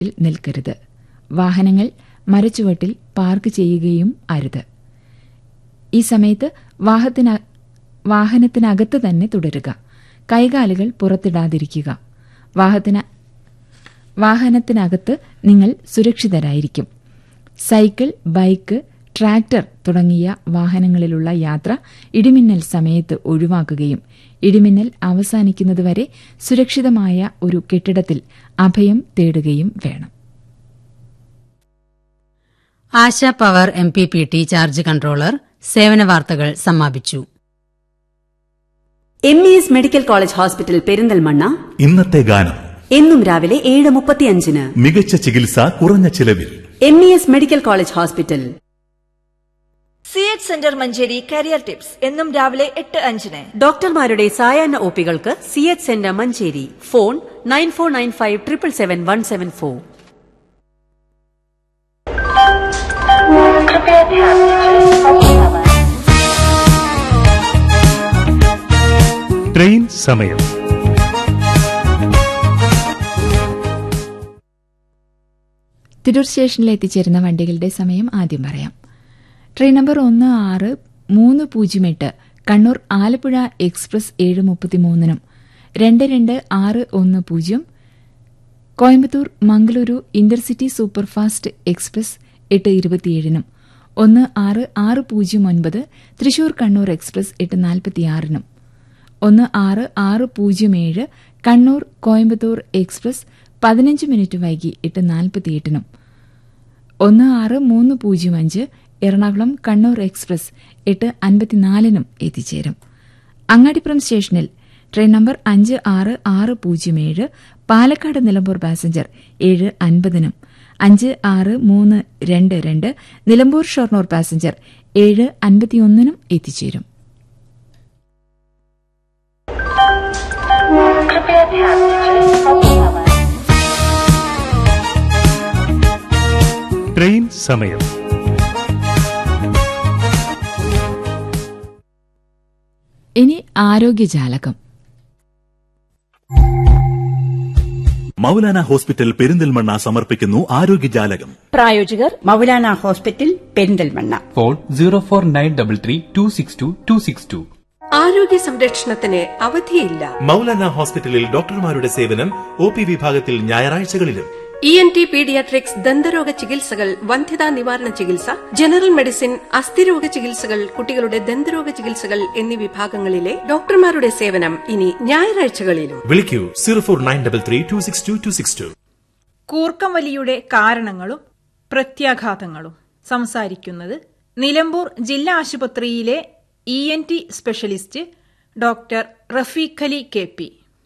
നിൽക്കരുത് വാഹനങ്ങൾ മരച്ചുവട്ടിൽ പാർക്ക് ചെയ്യുകയും അരുത് ഈ സമയത്ത് വാഹത്തിന വാഹനത്തിനകത്ത് തന്നെ തുടരുക കൈകാലുകൾ പുറത്തിടാതിരിക്കുക വാഹന വാഹനത്തിനകത്ത് നിങ്ങൾ സുരക്ഷിതരായിരിക്കും സൈക്കിൾ ബൈക്ക് ട്രാക്ടർ തുടങ്ങിയ വാഹനങ്ങളിലുള്ള യാത്ര ഇടിമിന്നൽ സമയത്ത് ഒഴിവാക്കുകയും ഇടിമിന്നൽ അവസാനിക്കുന്നതുവരെ സുരക്ഷിതമായ ഒരു കെട്ടിടത്തിൽ അഭയം തേടുകയും വേണം Asha power M P P T charge controller സേവന വാർത്തകൾ സമാപിച്ചു M E S medical college hospital Perinthalmanna ഇന്നത്തെ ഗാനം എന്നും രാവിലെ ഏഴ് മുപ്പത്തിയഞ്ചിന് മികച്ച ചികിത്സ കുറഞ്ഞ ചിലവിൽ M E S medical college hospital C H centre Manjeri career tips എന്നും രാവിലെ എട്ട് അഞ്ചിന് ഡോക്ടർമാരുടെ സായാഹ്ന ഒപികൾക്ക് C H centre Manjeri phone nine four nine five triple seven one seven four train സമയം തിരൂർ സ്റ്റേഷനിൽ എത്തിച്ചേരുന്ന വണ്ടികളുടെ സമയം ആദ്യം പറയാം ട്രെയിൻ നമ്പർ ഒന്ന് ആറ് മൂന്ന് പൂജ്യം എട്ട് കണ്ണൂർ ആലപ്പുഴ എക്സ്പ്രസ് ഏഴ് മുപ്പത്തിമൂന്നിനും രണ്ട് രണ്ട് ആറ് ഒന്ന് പൂജ്യം Coimbatore Mangaluru intercity superfast express എട്ട് ഇരുപത്തിയേഴിനും ഒന്ന് ആറ് ആറ് പൂജ്യം ഒൻപത് തൃശൂർ കണ്ണൂർ എക്സ്പ്രസ് എട്ട് നാൽപ്പത്തിയാറിനും ഒന്ന് ആറ് ആറ് പൂജ്യം ഏഴ് കണ്ണൂർ കോയമ്പത്തൂർ എക്സ്പ്രസ് പതിനഞ്ച് മിനിറ്റ് വൈകി എട്ട് നാൽപ്പത്തിയെട്ടിനും ഒന്ന് ആറ് മൂന്ന് പൂജ്യം അഞ്ച് എറണാകുളം കണ്ണൂർ എക്സ്പ്രസ് എട്ട് അൻപത്തിനാലിനും എത്തിച്ചേരും അങ്ങാടിപ്പുറം സ്റ്റേഷനിൽ ട്രെയിൻ നമ്പർ അഞ്ച് ആറ് ആറ് പൂജ്യം ഏഴ് പാലക്കാട് നിലമ്പൂർ പാസഞ്ചർ ഏഴ് അൻപതിനും അഞ്ച് ആറ് മൂന്ന് രണ്ട് രണ്ട് നിലമ്പൂർ ഷൊർണൂർ പാസഞ്ചർ ഏഴ് അൻപത്തിയൊന്നിനും എത്തിച്ചേരും ട്രെയിൻ സമയം ഇനി ആരോഗ്യജാലകം മൗലാന ഹോസ്പിറ്റൽ പെരിന്തൽമണ്ണ സമർപ്പിക്കുന്നു ആരോഗ്യജാലകം പ്രായോജകർ Moulana hospital Perinthalmanna phone zero four nine double three two six two two six two ആരോഗ്യ സംരക്ഷണത്തിന് അവധിയില്ല മൗലാന ഹോസ്പിറ്റലിൽ ഡോക്ടർമാരുടെ സേവനം ഒ പി വിഭാഗത്തിൽ ഞായറാഴ്ചകളിലും ഇ എൻ ടി പീഡിയാട്രിക്സ് ദന്തരോഗ ചികിത്സകൾ വന്ധ്യതാ നിവാരണ ചികിത്സ ജനറൽ മെഡിസിൻ അസ്ഥിരോഗ ചികിത്സകൾ കുട്ടികളുടെ ദന്തരോഗ ചികിത്സകൾ എന്നീ വിഭാഗങ്ങളിലെ ഡോക്ടർമാരുടെ സേവനം ഇനി ഞായറാഴ്ചകളിലും വിളിക്കൂ zero four nine double three two six two two six two കൂർക്കം വലിയുടെ കാരണങ്ങളും പ്രത്യാഘാതങ്ങളും സംസാരിക്കുന്നത് നിലമ്പൂർ ജില്ലാ ആശുപത്രിയിലെ E N T specialist doctor Rafeeqali K P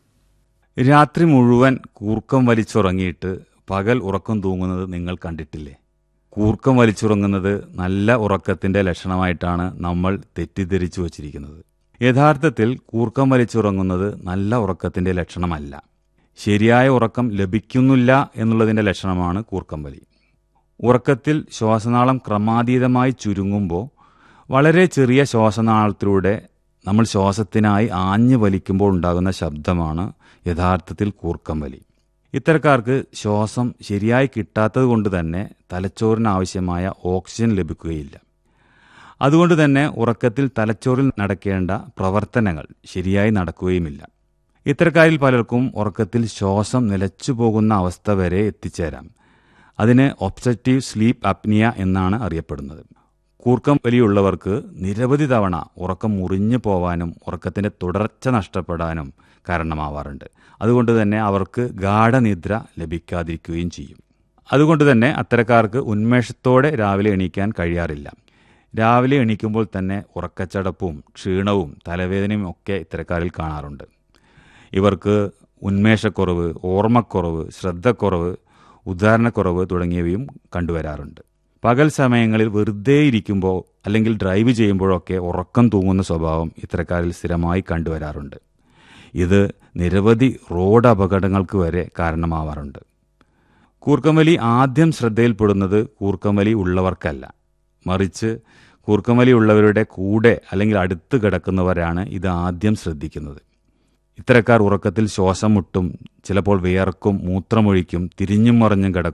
രാത്രി മുഴുവൻ കൂർക്കം വലിച്ചുറങ്ങിയിട്ട് പകൽ ഉറക്കം തൂങ്ങുന്നത് നിങ്ങൾ കണ്ടിട്ടില്ലേ കൂർക്കം വലിച്ചുറങ്ങുന്നത് നല്ല ഉറക്കത്തിന്റെ ലക്ഷണമായിട്ടാണ് നമ്മൾ തെറ്റിദ്ധരിച്ചു വച്ചിരിക്കുന്നത് യഥാർത്ഥത്തിൽ കൂർക്കം വലിച്ചുറങ്ങുന്നത് നല്ല ഉറക്കത്തിന്റെ ലക്ഷണമല്ല ശരിയായ ഉറക്കം ലഭിക്കുന്നില്ല എന്നുള്ളതിന്റെ ലക്ഷണമാണ് കൂർക്കം വലി ഉറക്കത്തിൽ ശ്വാസനാളം ക്രമാതീതമായി ചുരുങ്ങുമ്പോൾ വളരെ ചെറിയ ശ്വാസനാളത്തിലൂടെ നമ്മൾ ശ്വാസത്തിനായി ആഞ്ഞു വലിക്കുമ്പോൾ ഉണ്ടാകുന്ന ശബ്ദമാണ് യഥാർത്ഥത്തിൽ കൂർക്കം വലി ഇത്തരക്കാർക്ക് ശ്വാസം ശരിയായി കിട്ടാത്തത് കൊണ്ട് തന്നെ തലച്ചോറിന് ആവശ്യമായ ഓക്സിജൻ ലഭിക്കുകയില്ല അതുകൊണ്ട് തന്നെ ഉറക്കത്തിൽ തലച്ചോറിൽ നടക്കേണ്ട പ്രവർത്തനങ്ങൾ ശരിയായി നടക്കുകയുമില്ല ഇത്തരക്കാരിൽ പലർക്കും ഉറക്കത്തിൽ ശ്വാസം നിലച്ചു പോകുന്ന അവസ്ഥ വരെ എത്തിച്ചേരാം അതിന് ഒബ്സെക്റ്റീവ് സ്ലീപ്പ് അപ്നിയ എന്നാണ് അറിയപ്പെടുന്നത് കൂർക്കം വലിയുള്ളവർക്ക് നിരവധി തവണ ഉറക്കം മുറിഞ്ഞു പോവാനും ഉറക്കത്തിന്റെ തുടർച്ച നഷ്ടപ്പെടാനും കാരണമാവാറുണ്ട് അതുകൊണ്ട് തന്നെ അവർക്ക് ഗാഠനിദ്ര ലഭിക്കാതിരിക്കുകയും ചെയ്യും അതുകൊണ്ട് തന്നെ അത്തരക്കാർക്ക് ഉന്മേഷത്തോടെ രാവിലെ എണീക്കാൻ കഴിയാറില്ല രാവിലെ എണീക്കുമ്പോൾ തന്നെ ഉറക്കച്ചടപ്പും ക്ഷീണവും തലവേദനയും ഒക്കെ ഇത്തരക്കാരിൽ കാണാറുണ്ട് ഇവർക്ക് ഉന്മേഷക്കുറവ് ഓർമ്മക്കുറവ് ശ്രദ്ധക്കുറവ് ഉദാഹരണക്കുറവ് തുടങ്ങിയവയും കണ്ടുവരാറുണ്ട് പകൽ സമയങ്ങളിൽ വെറുതെ ഇരിക്കുമ്പോൾ അല്ലെങ്കിൽ ഡ്രൈവ് ചെയ്യുമ്പോഴൊക്കെ ഉറക്കം തൂങ്ങുന്ന സ്വഭാവം ഇത്തരക്കാരിൽ സ്ഥിരമായി കണ്ടുവരാറുണ്ട് ഇത് നിരവധി റോഡ് അപകടങ്ങൾക്ക് വരെ കാരണമാവാറുണ്ട് കൂർക്കംവലി ആദ്യം ശ്രദ്ധയിൽപ്പെടുന്നത് കൂർക്കംവലി ഉള്ളവർക്കല്ല മറിച്ച് കൂർക്കംവലി ഉള്ളവരുടെ കൂടെ അല്ലെങ്കിൽ അടുത്ത് കിടക്കുന്നവരാണ് ഇത് ആദ്യം ശ്രദ്ധിക്കുന്നത് ഇത്തരക്കാർ ഉറക്കത്തിൽ ശ്വാസം മുട്ടും ചിലപ്പോൾ വിയർക്കും മൂത്രമൊഴിക്കും തിരിഞ്ഞും മറിഞ്ഞും കിടക്കും